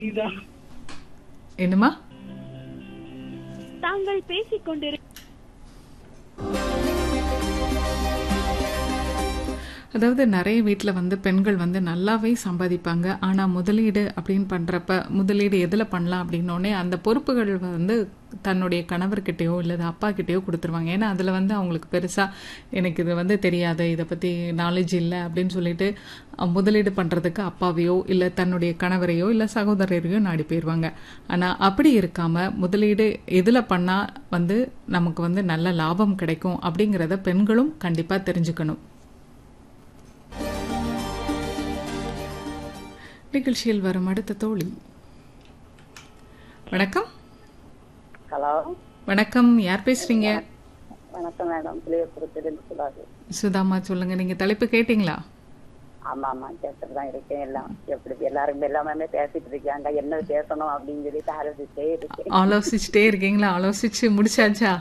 இதுதான் என்னம்மா தாங்கள் பேசிக் கொண்டிரு அதாவது நிறைய வீட்டில் வந்து பெண்கள் வந்து நல்லாவே சம்பாதிப்பாங்க ஆனால் முதலீடு அப்படின்னு பண்ணுறப்ப முதலீடு எதில் பண்ணலாம் அப்படின்னோடனே அந்த பொறுப்புகள் வந்து தன்னுடைய கணவர்கிட்டயோ இல்லை அப்பா கிட்டேயோ கொடுத்துருவாங்க ஏன்னா அதில் வந்து அவங்களுக்கு பெருசாக எனக்கு இது வந்து தெரியாது இதை பற்றி நாலேஜ் இல்லை அப்படின்னு சொல்லிட்டு அஹ், முதலீடு பண்ணுறதுக்கு அப்பாவையோ இல்லை தன்னுடைய கணவரையோ இல்லை சகோதரரையோ நாடி போயிடுவாங்க ஆனால் அப்படி இருக்காமல் முதலீடு எதில் பண்ணால் வந்து நமக்கு வந்து நல்ல லாபம் கிடைக்கும் அப்படிங்கிறத பெண்களும் கண்டிப்பாக தெரிஞ்சுக்கணும் நிகழ்ச்சியில் வரும் அடுத்த தோழி வணக்கம் ஹலோ வணக்கம் யார் பேசுறீங்க வணக்கம் மேடம் புளியபுரத்திலிருந்து சொல்லாது சுதாமா சொல்லுங்க நீங்க தலைப்பு கேட்டீங்களா ஆமா ஆமா கேட்டுட்டு தான் இருக்கேன் எல்லாம் எப்படி எல்லாருமே எல்லாமே பேசிட்டு இருக்காங்க என்ன பேசணும் அப்படின்னு சொல்லிட்டு ஆலோசிச்சே இருக்கேன் ஆலோசிச்சுட்டே இருக்கீங்களா ஆலோசிச்சு முடிச்சாச்சா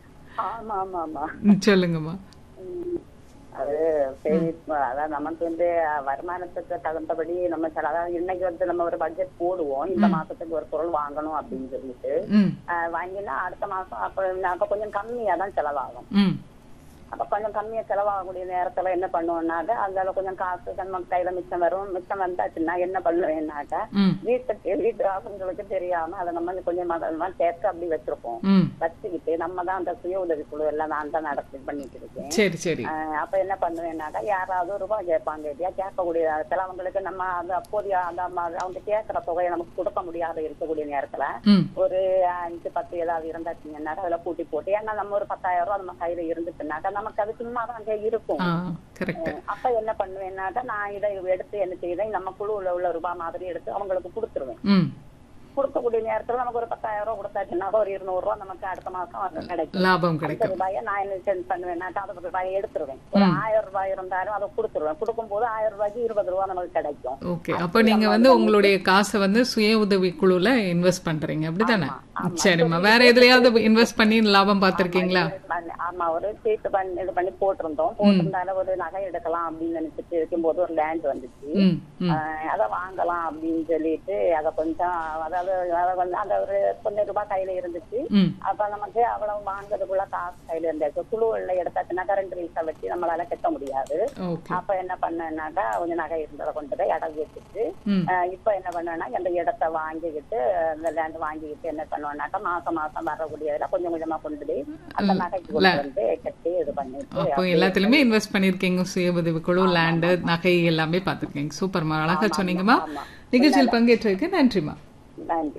ஆமா ஆமா ஆமா ம், சொல்லுங்கம்மா உம். அது சரி அதான் நமக்கு வந்து வருமானத்துக்கு தகுந்தபடி நம்ம சில அதாவது இன்னைக்கு வந்து நம்ம ஒரு பட்ஜெட் போடுவோம் இந்த மாசத்துக்கு ஒரு பொருள் வாங்கணும் அப்படின்னு சொல்லிட்டு ம் ஆஹ் வாங்கினா அடுத்த மாசம் அப்ப அப்ப கொஞ்சம் கம்மியா தான் செலவாகும் ம் அப்ப கொஞ்சம் கம்மியா செலவாகக்கூடிய நேரத்துல என்ன பண்ணுவோம்னாக்க அதுல கொஞ்சம் காசு நம்ம கையில மிச்சம் வரும் மிச்சம் வந்தாச்சுன்னா என்ன பண்ணுவேன்னாக்க ம் வீட்டுக்கு வீட்டு ஆசங்களுக்கு தெரியாம அதை நம்ம கொஞ்சம் மதமா சேர்த்து அப்படி வச்சிருப்போம் ம் வச்சுக்கிட்டு நம்ம தான் அந்த சுய உதவி குழு எல்லாம் நான் தான் நடத்தி பண்ணிட்டு இருக்கேன் சரி சரி ஆஹ் அப்ப என்ன பண்ணுவேன்னாக்கா யாராவது ரூபாய் கேட்பாங்க இல்லையா கேட்கக்கூடிய சிலவங்களுக்கு நம்ம அந்த அப்போதைய அந்த ம- அவங்க கேட்கிற தொகையை நமக்கு கொடுக்க முடியாத இருக்கக்கூடிய நேரத்துல ம் ஒரு அஞ்சு பத்து ஏதாவது இருந்தாச்சுங்கன்னா அதுல கூட்டி போட்டு ஏன்னா நம்ம ஒரு பத்தாயிரம் ரூபாய் நம்ம கையில இருந்துச்சுனாக்கா நமக்கு அது சும்மா தான் அங்க இருக்கும் ஆ கரெக்ட் அப்ப என்ன பண்ணுவேன்னாக்கா நான் இதை எடுத்து என்ன செய்வேன் நம்ம குழுவுல உள்ள ரூபாய் மாதிரி எடுத்து அவங்களுக்கு கொடுத்துருவேன் ம் கொடுக்கக்கூடிய நேரத்துல நமக்கு ஒரு பத்தாயிரம் ரூபாய் கொடுத்தாச்சுன்னா ஒரு இருநூறு ரூபாய் நமக்கு அடுத்த மாசம் அது கிடைக்கும் லாபம் அந்த கிடைக்கும் ரூபாயை நான் என்ன சென்ட் பண்ணுவேன்னாக்கா அது ரூபாயை எடுத்துருவேன் ஒரு ஆயிரம் ரூபாய் இருந்தாலும் அதை கொடுத்துருவேன் கொடுக்கும்போது ஆயிரம் ரூபாய்க்கு இருபது ரூபாய் நமக்கு கிடைக்கும் ஓகே அப்போ நீங்க வந்து உங்களுடைய காசை வந்து சுய உதவி குழுல இன்வெஸ்ட் பண்றீங்க அப்படிதானே சரிம்மா வேற எதுலயாவது இன்வெஸ்ட் பண்ணி லாபம் பார்த்திருக்கீங்களா பண்ணி- ஆமா ஒரு சீட்டு பண்ணி இது பண்ணி போட்டிருந்தோம் போட்டிருந்தால ஒரு நகை எடுக்கலாம் அப்படின்னு நினைச்சிட்டு இருக்கும்போது ஒரு லேண்ட் வந்துச்சு ம் ம் ஆஹ் அதை வாங்கலாம் அப்படின்னு சொல்லிட்டு அதை கொஞ்சம் அதாவது அதை வந்து அந்த ஒரு கொஞ்சம் ரூபாய் கையில இருந்துச்சு ம் அப்ப நமக்கு அவ்வளவு வாங்குறதுக்குள்ள காசு கையில இருந்தாச்சு குழுவுல எடுத்தாச்சுன்னா கரண்ட் வீசா வச்சு நம்மளால கட்ட முடியாது ஓகே அப்ப என்ன பண்ணேன்னாக்கா கொஞ்சம் நகை இருந்ததை கொண்டு போய் இடம் வச்சுட்டு ம் ஆஹ் இப்ப என்ன பண்ணுவேன்னா அந்த இடத்த வாங்கிக்கிட்டு அந்த லேண்ட் வாங்கிக்கிட்டு என்ன பண்ணுவேன்னாக்கா மாசம் மாசம் வரக்கூடியதுல கொஞ்சம் கொஞ்சமா கொண்டு போய் அந்த நகைக்கு கொண்டு வந்து கட்டி இது பண்ணிட்டு அப்போ எல்லாத்துலயுமே இன்வெஸ்ட் பண்ணிருக்கீங்க சுய உதவி குழு லேண்டு நகை எல்லாமே பார்த்திருக்கீங்க சூப்பர்மா அழகா சொன்னீங்கம்மா ஆமா. நிகழ்ச்சியில் பங்கேற்றதுக்கு நன்றிம்மா நன்றி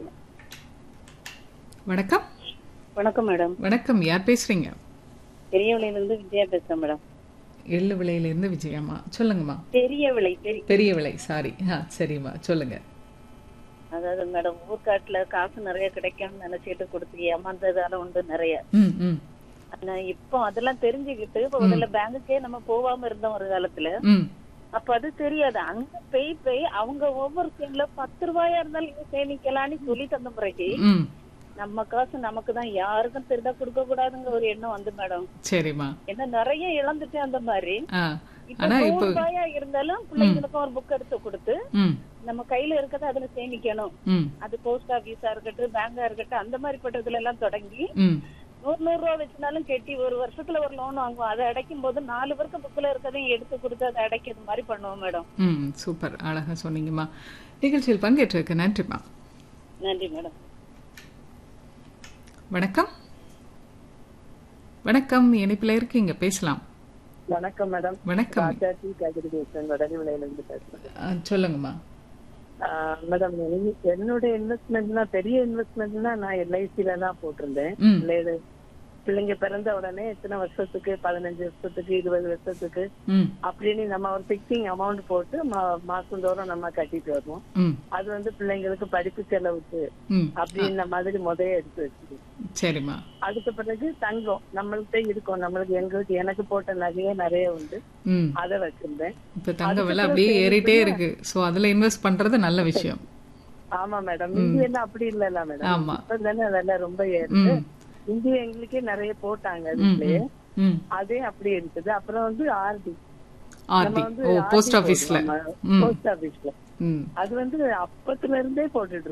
வணக்கம் வணக்கம் மேடம் வணக்கம் யார் பேசுறீங்க பெரிய விலையிலிருந்து விஜயா பேசுறேன் மேடம் எள்ளு விலையில இருந்து விஜயம்மா சொல்லுங்கம்மா பெரிய விலை பெரிய பெரிய விலை சாரி ஆ சரிம்மா சொல்லுங்க அதாவது மேடம் ஊர்காட்டுல காசு நிறைய கிடைக்கும்னு நினைச்சிட்டு கொடுத்து ஏமாந்ததால உண்டு நிறைய ம் ம் ஆனா இப்போ அதெல்லாம் தெரிஞ்சுக்கிட்டு இப்ப முதல்ல பேங்குக்கே நம்ம போகாம இருந்தோம் ஒரு காலத்துல ம் அப்ப அது தெரியாது அங்க போய் போய் அவங்க ஒவ்வொரு ஸ்கீம்ல பத்து ரூபாயா இருந்தாலும் இங்க சேமிக்கலாம்னு சொல்லி தந்த பிறகு ம் நம்ம காசு நமக்கு தான் யாருக்கும் திருட கொடுக்க கூடாதுங்க ஒரு எண்ணம் வந்து மேடம் சரிம்மா என்ன நிறைய இழந்துட்டேன் அந்த மாதிரி ஆ இப்ப ஆனா நூறு இப்போ ரூபாயா இருந்தாலும் பிள்ளைங்களுக்கும் ஒரு புக் எடுத்து கொடுத்து ம் நம்ம கையில இருக்கதை அதுல சேமிக்கணும் ம் அது போஸ்ட் ஆபீஸா இருக்கட்டும் பேங்கா இருக்கட்டும் அந்த மாதிரி பட்டதுல எல்லாம் தொடங்கி ம் நூறு நூறு ரூபா வச்சுனாலும் கெட்டி ஒரு வருஷத்துல ஒரு லோன் வாங்குவோம் அதை அடைக்கும் போது நாலு வருஷம் புக்ல இருக்கதையும் எடுத்து கொடுத்து அதை அடைக்கிறது மாதிரி பண்ணுவோம் மேடம் ம் சூப்பர் அழகா சொன்னீங்கம்மா நிகழ்ச்சியில் பங்கேற்றதுக்கு நன்றிம்மா நன்றி மேடம் வணக்கம் வணக்கம் இணைப்பில் இருக்கீங்க பேசலாம் வணக்கம் மேடம் வணக்கம் ராஜாஜி காய்கறி பேசுறேன் வடலி விலையில இருந்து பேசுறேன் ஆ, சொல்லுங்கம்மா ஆஹ் மேடம் என்- என்னோட இன்வெஸ்ட்மெண்ட்னா பெரிய இன்வெஸ்ட்மெண்ட்னா நான் எல்ஐசில தான் போட்டிருந்தேன் ம் பிள்ளைகள் பிள்ளைங்க பிறந்த உடனே எத்தனை வருஷத்துக்கு பதினஞ்சு வருஷத்துக்கு இருபது வருஷத்துக்கு ம் அப்படின்னு நம்ம ஒரு பிக்சிங் அமௌண்ட் போட்டு மா- மாசந்தோறும் நம்ம கட்டிட்டு வருவோம் ம் அது வந்து பிள்ளைங்களுக்கு படிப்பு செலவுக்கு ம் அப்படின்ற மாதிரி முதைய எடுத்து வச்சிருக்கோம் சரிம்மா அதுக்கு பிறகு தங்கம் நம்மள்ட்ட இருக்கும் நம்மளுக்கு எங்களுக்கு எனக்கு போட்ட நகையே நிறைய உண்டு ம் அதை வச்சிருந்தேன் இப்போ தங்க விலை அப்படியே ஏறிட்டே இருக்கு ஸோ அதில் இன்வெஸ்ட் பண்றது நல்ல விஷயம் ஆமா மேடம் இந்திய எல்லாம் அப்படி இல்லல்ல மேடம் ஆமா. இப்ப தானே அதெல்லாம் ரொம்ப ஏறுது ம் இந்திய எங்களுக்கே நிறைய போட்டாங்க ம் அதுலயே ம் அதே அப்படி இருக்குது அப்புறம் வந்து ஆர்டி ஆர்டி ஓ போஸ்ட் ஆஃபீஸ்ல ம் போஸ்ட் ஆபீஸ்ல ம் அது வந்து அப்பத்துல இருந்தே போட்டுட்டு